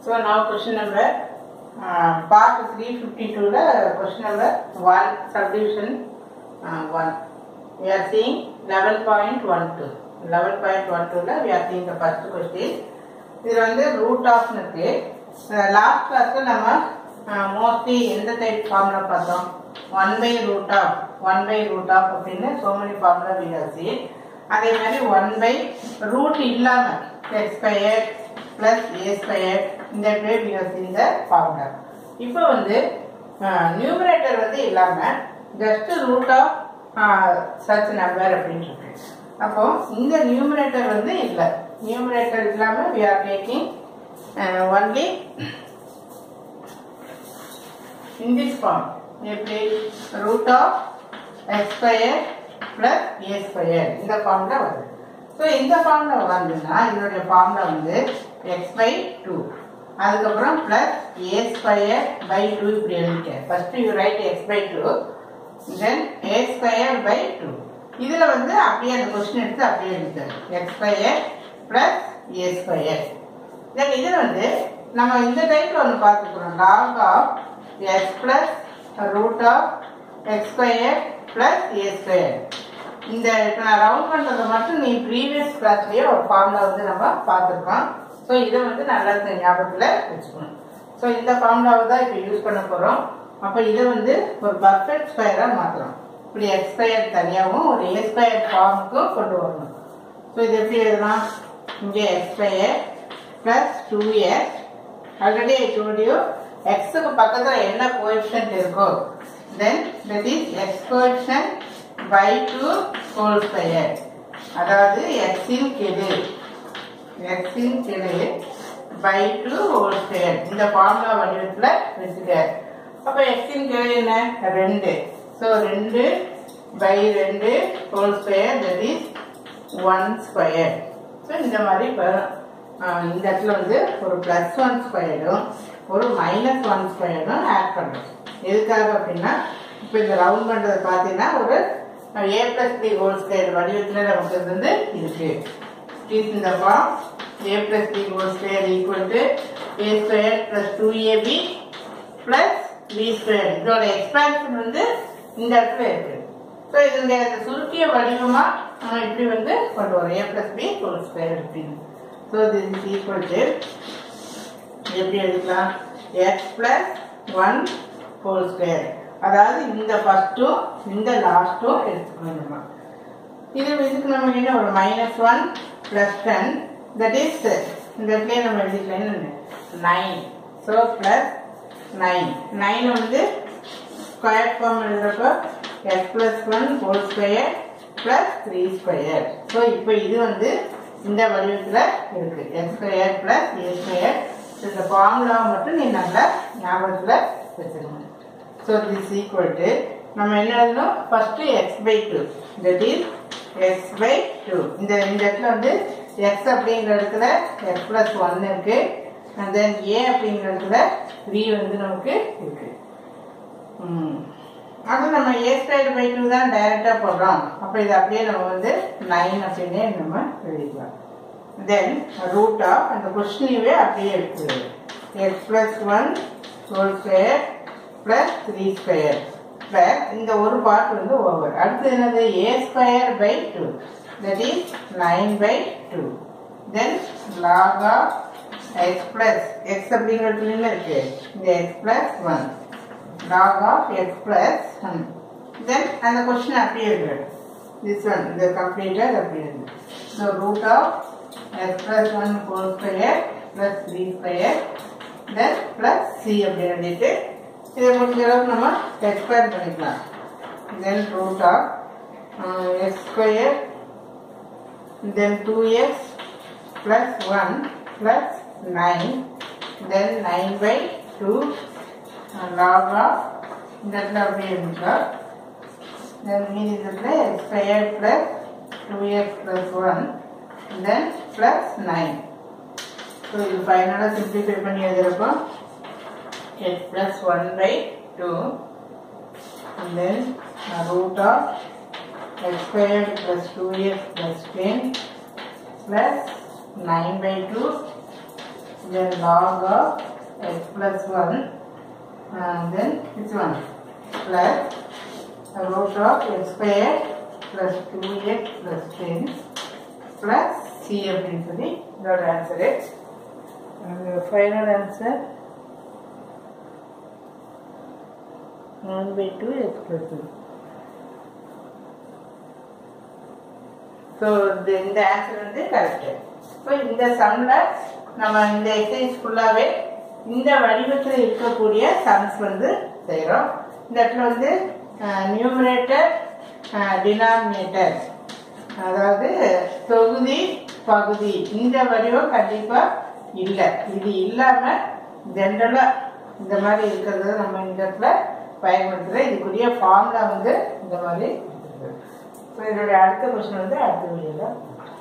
So now question number uh, part 352 la question number 1 subdivision uh, 1. We are seeing 11.12. 11.12 la we are seeing the first question. இது வந்து root of இருக்கு last கிளாஸ்ல நம்ம mostly எந்த type formula பார்த்தோம் one by root of one by root of அப்படின்னு so many formula we have seen அதே மாதிரி ஒன் பை ரூட் இல்லாம x square plus a square இந்த way we have seen the formula இப்போ வந்து numerator வந்து இல்லாம just root of such number அப்படின்னு இருக்கு அப்போ இந்த நியூமரேட்டர் வந்து இல்லை நியூமரேட்டர் இல்லாம we are taking uh, only in this form எப்படி root of x square plus a square இந்த ஃபார்ம்ல வருது ஸோ இந்த ஃபார்ம்ல வந்துன்னா இதனுடைய ஃபார்ம்ல வந்து x by 2 அதுக்கப்புறம் plus a square by two இப்படி எழுதிட்டேன் first you write x by two then a square by two இதுல வந்து அப்படியே அந்த கொஸ்டின் எடுத்து அப்படியே எழுதிட்டேன் x square plus a square then இதுல வந்து நம்ம இந்த டைப்ல ஒன்று பார்த்துக்கிறோம் log of x plus root of x square plus a square இந்த இப்போ நான் ரவுண்ட் பண்றதை மட்டும் நீ ப்ரீவியஸ் கிளாஸ்லயே ஒரு ஃபார்முலா வந்து நம்ம பார்த்துருக்கோம் ஸோ இதை வந்து நல்லா இந்த ஞாபகத்தில் வச்சுக்கணும் ஸோ இந்த ஃபார்முலாவை தான் இப்போ யூஸ் பண்ண போகிறோம் அப்போ இதை வந்து ஒரு பர்ஃபெக்ட் ஸ்கொயராக மாற்றலாம் இப்படி எக்ஸ் ஸ்கொயர் தனியாகவும் ஒரு ஏ ஸ்கொயர் ஃபார்முக்கும் கொண்டு வரணும் ஸோ இது எப்படி எழுதலாம் இங்கே x square plus two x already I told you எக்ஸுக்கு பக்கத்தில் என்ன கோஎஃபிஷியன்ட் இருக்கோ then that is x coefficient by two whole square அதாவது எக்ஸின் கெடு எக்ஸின் கெடு பை டூ ஹோல் ஸ்கொயர் இந்த ஃபார்முலா வடிவத்தில் வச்சுக்க அப்போ எக்ஸின் கெடு என்ன ரெண்டு ஸோ ரெண்டு பை ரெண்டு whole square that is one square so இந்த மாதிரி வரும் ஆஹ் இந்த இடத்துல வந்து ஒரு ப்ளஸ் ஒன் ஸ்கொயரும் ஒரு மைனஸ் ஒன் ஸ்கொயரும் ஆட் பண்ணுறோம் எதுக்காக அப்படின்னா இப்போ இந்த ரவுண்ட் பண்ணுறது பார்த்தீங்கன்னா ஒரு a plus b whole square வடிவத்தில் நமக்கு இது வந்து இருக்கு இஸ் இந்த form a plus b whole square equal to a square plus two a b plus b square இதோட எக்ஸ்பான்ஷன் வந்து இந்த இடத்துல இருக்கு ஸோ இதனுடைய அந்த சுருக்கிய வடிவமா நம்ம இப்படி வந்து கொண்டு வரோம் a plus b whole square அப்படின்னு so this is equal to எப்படி எழுதிக்கலாம் x plus one whole square அதாவது இந்த ஃபர்ஸ்ட்டும் இந்த லாஸ்ட்டும் எடுத்துக்கணும் நம்ம இது இதுக்கு நம்ம என்ன ஒரு minus one plus ten that is இந்த இடத்துல நம்ம எழுதிக்கலாம் nine so plus nine nine வந்து ஸ்கொயர் ஃபார்ம் எழுதுறப்போ x plus one whole square plus three square so இப்போ இது வந்து இந்த வடிவத்தில் இருக்கு x square plus a square இந்த ஃபார்முலாவை மட்டும் நீ நல்லா ஞாபகத்தில் வச்சிருங்க ஸோ திஸ் ஈக்குவல் டு நம்ம என்ன எழுதணும் first x by two that is x by two இந்த இந்த இடத்துல வந்து எக்ஸ் அப்படிங்கிற இடத்துல எக்ஸ் பிளஸ் ஒன் இருக்கு அண்ட் தென் ஏ அப்படிங்கிற இடத்துல த்ரீ வந்து நமக்கு இருக்கு ம். அது நம்ம ஏ ஸ்கொயர் பை டூ தான் டைரக்டா போடுறோம் அப்போ இது அப்படியே நம்ம வந்து நைன் அப்படின்னே நம்ம எழுதிக்கலாம் தென் ரூட் ஆஃப் அந்த கொஸ்டினையே அப்படியே எடுத்துது x plus one whole square plus three square plus இந்த ஒரு பார்ட் வந்து ஓவர் அடுத்து என்னது a square by two that is nine by two then log of x plus x அப்படிங்கிறது என்ன இருக்கு இந்த x plus one log of x plus 1. Then and the question appeared. This one, the completed appeared. So root of x plus 1 whole square plus 3 square then plus c அப்படின்ட்டு இதை முடிஞ்ச அளவுக்கு நம்ம expand பண்ணிக்கலாம் then root of x square then two x plus one plus nine then nine by two log of இந்த இடத்துல அப்படியே இருந்துக்கலாம் தென் மீதி இடத்துல x square plus two x plus one then plus nine so இது ஃபைனலாக simplify பண்ணி எழுதுறப்போ x plus one by two then root of x square plus two x plus ten plus nine by two then log of x plus 1 and then this one plus the root of x square plus 2x plus 10 plus c அப்படின்னு சொல்லி இதோட ஆன்சரு final answer one by two x plus two so இந்த இந்த answer வந்து correct so இந்த சம்மில் நம்ம இந்த எக்ஸசைஸ் ஃபுல்லாகவே இந்த வடிவத்தில் இருக்கக்கூடிய சம்ஸ் வந்து செய்கிறோம் இந்த இடத்துல வந்து நியூமரேட்டர் டினாமினேட்டர் அதாவது தொகுதி பகுதி இந்த வடிவம் கண்டிப்பாக இல்லை இது இல்லாமல் ஜென்ரலாக இந்த மாதிரி இருக்கிறத நம்ம இந்த இடத்துல பயன்படுத்துகிறோம் இதுக்குரிய ஃபார்முலா வந்து இந்த மாதிரி ஸோ இதோடைய அடுத்த கொஸ்டின் வந்து அடுத்த வீடியோவில்